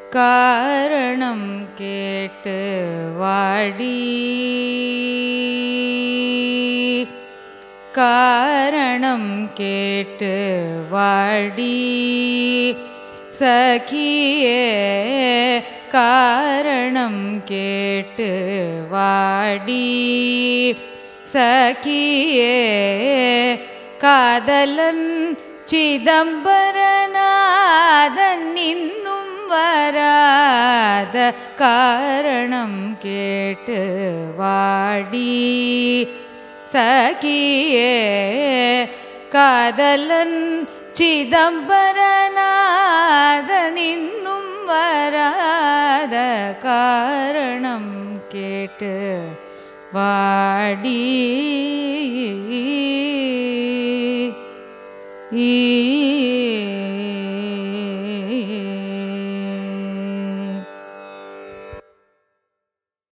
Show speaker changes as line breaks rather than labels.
காரணம் கேட்டு வாடி காரணம் கேட்டு வாடி சகியே காரணம் கேட்டு வாடி சகியே காதலன் சிதம்பரநாதன் இன்னும் வராத காரணம் கேட்டு வாடி சகியே காதலன் சிதம்பரநாதன் இன்னும் வராத காரணம் கேட்டு வாடி ஈ